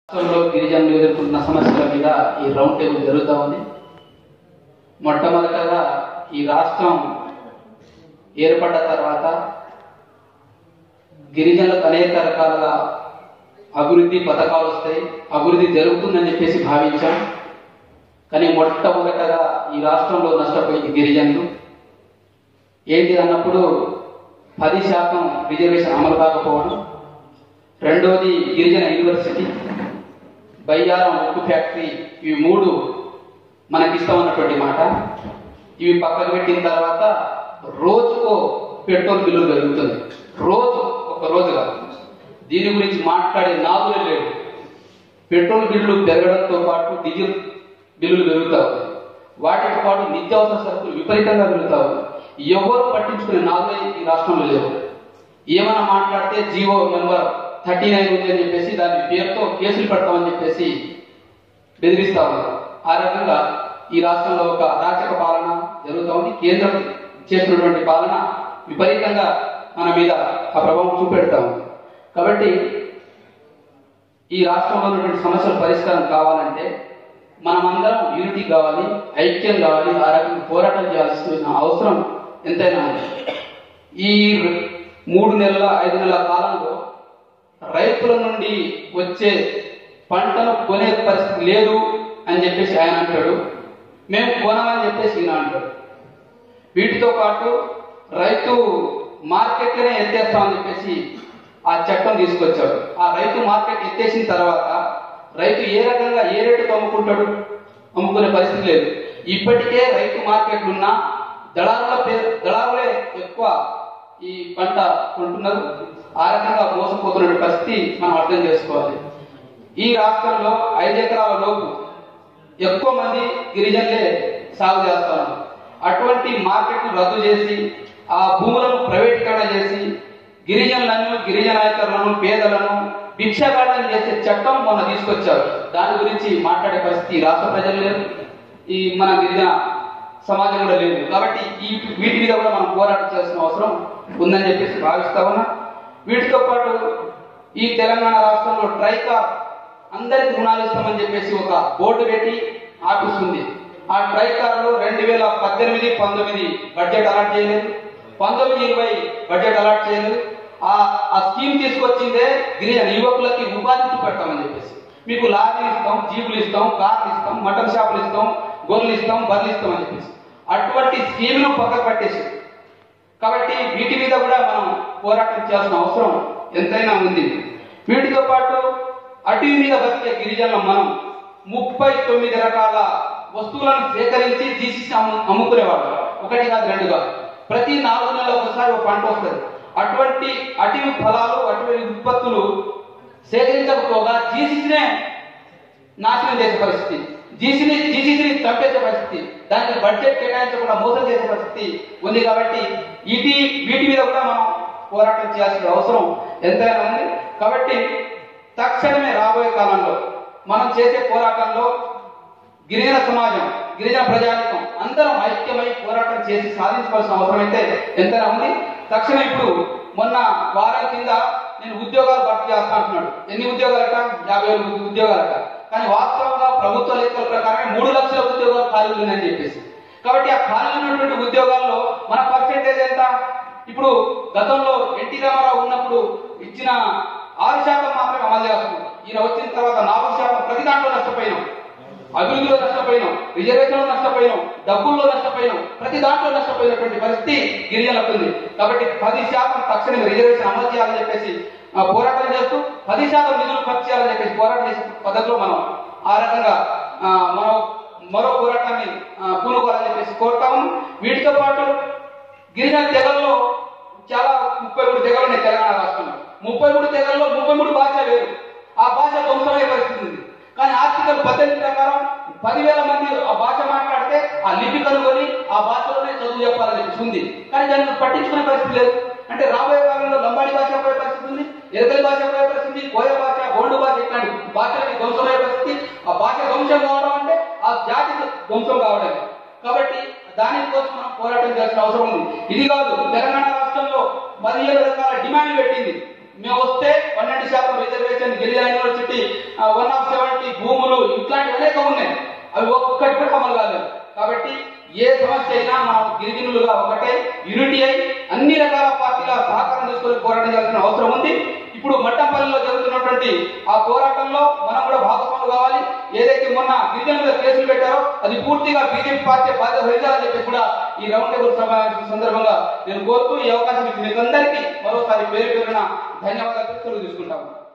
రాష్ట్రంలో గిరిజనులు ఎదుర్కొంటున్న సమస్యల మీద ఈ రౌండ్ టేబుల్ జరుగుతూ ఉంది మొట్టమొదటగా ఈ రాష్ట్రం ఏర్పడ్డ తర్వాత గిరిజనులకు అనేక రకాలుగా అభివృద్ధి పథకాలు వస్తాయి అభివృద్ధి జరుగుతుందని చెప్పేసి భావించాం కానీ మొట్టమొదటగా ఈ రాష్ట్రంలో నష్టపోయింది గిరిజనులు ఏంటి అన్నప్పుడు పది శాతం రిజర్వేషన్ అమలు కాకపోవడం రెండోది గిరిజన యూనివర్సిటీ బయ్యారం ఉక్కు ఫ్యాక్టరీ ఇవి మూడు మనకి ఇస్తామన్నటువంటి మాట ఇవి పక్కకు పెట్టిన తర్వాత రోజుకో పెట్రోల్ బిల్లులు పెరుగుతుంది రోజు ఒక రోజు కాదు దీని గురించి మాట్లాడే నాదులే లేవు పెట్రోల్ బిల్లులు పెరగడంతో పాటు డీజిల్ బిల్లులు పెరుగుతా ఉన్నాయి వాటితో పాటు నిత్యావసర సరుకులు విపరీతంగా పెరుగుతా ఉన్నాయి ఎవరు పట్టించుకునే నాదులే ఈ రాష్ట్రంలో లేవు ఏమైనా మాట్లాడితే జీవో నెంబర్ థర్టీ నైన్ ఉంది అని చెప్పేసి దాని పేరుతో కేసులు పెడతామని చెప్పేసి బెదిరిస్తా ఉన్నారు ఆ రకంగా ఈ రాష్ట్రంలో ఒక అరాచక పాలన జరుగుతూ ఉంది కేంద్రం చేస్తున్నటువంటి పాలన విపరీతంగా మన మీద ఆ ప్రభావం చూపెడతా ఉంది కాబట్టి ఈ రాష్ట్రంలో ఉన్నటువంటి సమస్యల పరిష్కారం కావాలంటే మనమందరం యూనిటీ కావాలి ఐక్యం కావాలి ఆ రకంగా పోరాటం చేయాల్సిన అవసరం ఎంతైనా ఉంది ఈ మూడు నెలల ఐదు నెలల కాలంలో రైతుల నుండి వచ్చే పంటను కొనే పరిస్థితి లేదు అని చెప్పేసి ఆయన అంటాడు మేము కొనమని చెప్పేసి ఈయన అంటాడు వీటితో పాటు రైతు మార్కెట్లోనే ఎత్తేస్తామని చెప్పేసి ఆ చట్టం తీసుకొచ్చాడు ఆ రైతు మార్కెట్ ఎత్తేసిన తర్వాత రైతు ఏ రకంగా ఏ రేటుతో అమ్ముకుంటాడు అమ్ముకునే పరిస్థితి లేదు ఇప్పటికే రైతు మార్కెట్లు ఉన్నా దళారుల పేరు దళారులే ఎక్కువ ఈ పంట కొంటున్నారు ఆ రకంగా మోసపోతున్న పరిస్థితి మనం అర్థం చేసుకోవాలి ఈ రాష్ట్రంలో ఐదు ఎకరాల లోపు ఎక్కువ మంది గిరిజనులే సాగు చేస్తారు అటువంటి మార్కెట్ను రద్దు చేసి ఆ భూములను ప్రైవేటీకరణ చేసి గిరిజనులను గిరిజనాయకులను పేదలను భిక్షాగాళ్ళని చేసే చట్టం మొన్న తీసుకొచ్చారు దాని గురించి మాట్లాడే పరిస్థితి ఈ రాష్ట్ర ప్రజలు లేరు ఈ మన గిరిజన సమాజం కూడా లేదు కాబట్టి ఈ వీటి మీద కూడా మనం పోరాటం చేయాల్సిన అవసరం ఉందని చెప్పేసి భావిస్తా ఉన్నా వీటితో పాటు ఈ తెలంగాణ రాష్ట్రంలో ట్రైకార్ అందరికి రుణాలు ఇస్తామని చెప్పేసి ఒక బోర్డు పెట్టి ఆఫీస్ ఉంది ఆ ట్రైకార్ లో రెండు వేల పద్దెనిమిది పంతొమ్మిది బడ్జెట్ అలాట్ చేయలేదు పంతొమ్మిది ఇరవై బడ్జెట్ అలాట్ చేయలేదు ఆ ఆ స్కీమ్ తీసుకొచ్చిందే గిరిజన యువకులకి ఉపాధి చూపెడతామని చెప్పేసి మీకు లారీలు ఇస్తాం జీపులు ఇస్తాం కార్లు ఇస్తాం మటన్ షాపులు ఇస్తాం గొర్రెలు ఇస్తాం బర్రెలు ఇస్తాం అని చెప్పేసి అటువంటి స్కీమ్ను పక్కకు పట్టేసి కాబట్టి వీటి మీద కూడా మనం పోరాటం చేయాల్సిన అవసరం ఎంతైనా ఉంది వీటితో పాటు అటవీ మీద బతికే గిరిజనులు మనం ముప్పై తొమ్మిది రకాల వస్తువులను సేకరించి తీసి అమ్ము అమ్ముకునేవాడు ఒకటి కాదు రెండు కాదు ప్రతి నాలుగు నెలల ఒకసారి ఒక పంట వస్తుంది అటువంటి అటవీ ఫలాలు అటవీ ఉత్పత్తులు సేకరించకపోగా జీసీసీనే నాశనం చేసే పరిస్థితి జీసీని జీసీసీని చంపేసే పరిస్థితి దానికి బడ్జెట్ కేటాయించకుండా మోసం చేసే పరిస్థితి ఉంది కాబట్టి ఇటీ వీటి మీద కూడా మనం పోరాటం చేయాల్సిన అవసరం ఎంతైనా ఉంది కాబట్టి తక్షణమే రాబోయే కాలంలో మనం చేసే పోరాటంలో గిరిజన సమాజం గిరిజన ప్రజానికం అందరం ఐక్యమై పోరాటం చేసి సాధించుకోవాల్సిన అవసరం అయితే ఎంతైనా ఉంది తక్షణం ఇప్పుడు మొన్న వారం కింద నేను ఉద్యోగాలు భర్తీ చేస్తా అంటున్నాడు ఎన్ని ఉద్యోగాలట యాభై వేలు ఉద్యోగాలట కానీ వాస్తవంగా ప్రభుత్వ లెక్కల ప్రకారమే మూడు లక్షల ఉద్యోగాలు ఖాళీ ఉన్నాయని చెప్పేసి కాబట్టి ఆ ఖాళీ ఉన్నటువంటి ఉద్యోగాల్లో మన పర్సెంటేజ్ ఎంత ఇప్పుడు గతంలో ఎన్టీ రామారావు ఉన్నప్పుడు ఇచ్చిన ఆరు శాతం మాత్రమే అమలు చేస్తున్నాం ఈయన వచ్చిన తర్వాత నాలుగు శాతం ప్రతి దాంట్లో నష్టపోయినాం అభివృద్ధిలో నష్టపోయినాం రిజర్వేషన్లో నష్టపోయినాం డబ్బుల్లో నష్టపోయినాం ప్రతి దాంట్లో నష్టపోయినటువంటి పరిస్థితి గిరిజనులకు ఉంది కాబట్టి పది శాతం తక్షణమే రిజర్వేషన్ అమలు చేయాలని చెప్పేసి ఆ, పోరాటం చేస్తూ పది శాతం నిధులు ఖర్చు చేయాలని చెప్పేసి పోరాటం చేసే పద్ధతిలో మనం ఆ రకంగా ఆ, మరో మరో పోరాటాన్ని ఆ, పూనుకోవాలని చెప్పేసి కోరుతాము వీటితో పాటు గిరిజన తెగల్లో చాలా ముప్పై మూడు తెగలు ఉన్నాయి తెలంగాణ రాష్ట్రంలో ముప్పై మూడు తెగల్లో ముప్పై మూడు భాష వేరు ఆ భాష ధ్వంసమయ్యే పరిస్థితి ఉంది కానీ ఆర్టికల్ పద్దెనిమిది ప్రకారం పదివేల మంది ఆ భాష మాట్లాడితే ఆ లిపి కనుగొని ఆ భాషలోనే చదువు చెప్పాలని చెప్పేసి ఉంది కానీ దాన్ని పట్టించుకునే పరిస్థితి లేదు అంటే రాబోయే కాలంలో లంబాడి భాష పోయే పరిస్థితి ఉంది ఎరకలి భాష పోయే పరిస్థితి కోయ భాష గోండు భాష ఇట్లాంటి భాషలకి ధ్వంసమయ్యే పరిస్థితి ఆ భాష ధ్వంసం కావడం అంటే ఆ జాతి ధ్వంసం కావడమే కాబట్టి దానికోసం మనం పోరాటం చేయాల్సిన అవసరం ఉంది ఇది కాదు తెలంగాణ రాష్ట్రంలో పదిహేడు రకాల డిమాండ్లు పెట్టింది మేము వస్తే పన్నెండు శాతం రిజర్వేషన్ గిరిజన యూనివర్సిటీ వన్ ఆఫ్ సెవెంటీ భూములు ఇట్లాంటి అనేక ఉన్నాయి అవి ఒక్కటి కూడా అమలు కాలేదు కాబట్టి ఏ సమస్య అయినా మనం గిరిజనులుగా ఒకటే యూనిటీ అయి అన్ని రకాల పార్టీల సహకారం తీసుకొని పోరాటం చేయాల్సిన అవసరం ఉంది ఇప్పుడు మట్టంపల్లిలో జరుగుతున్నటువంటి ఆ పోరాటంలో మనం కూడా భాగస్వాములు కావాలి ఏదైతే మొన్న గిరిజనుల మీద కేసులు పెట్టారో అది పూర్తిగా బీజేపీ పార్టీ బాధ్యత వహించాలని చెప్పి కూడా ఈ రౌండ్ టేబుల్ సమావేశం సందర్భంగా నేను కోరుతూ ఈ అవకాశం ఇచ్చిన మీకు అందరికీ మరోసారి పేరు పేరున ధన్యవాదాలు తెలుగు తీసుకుంటాము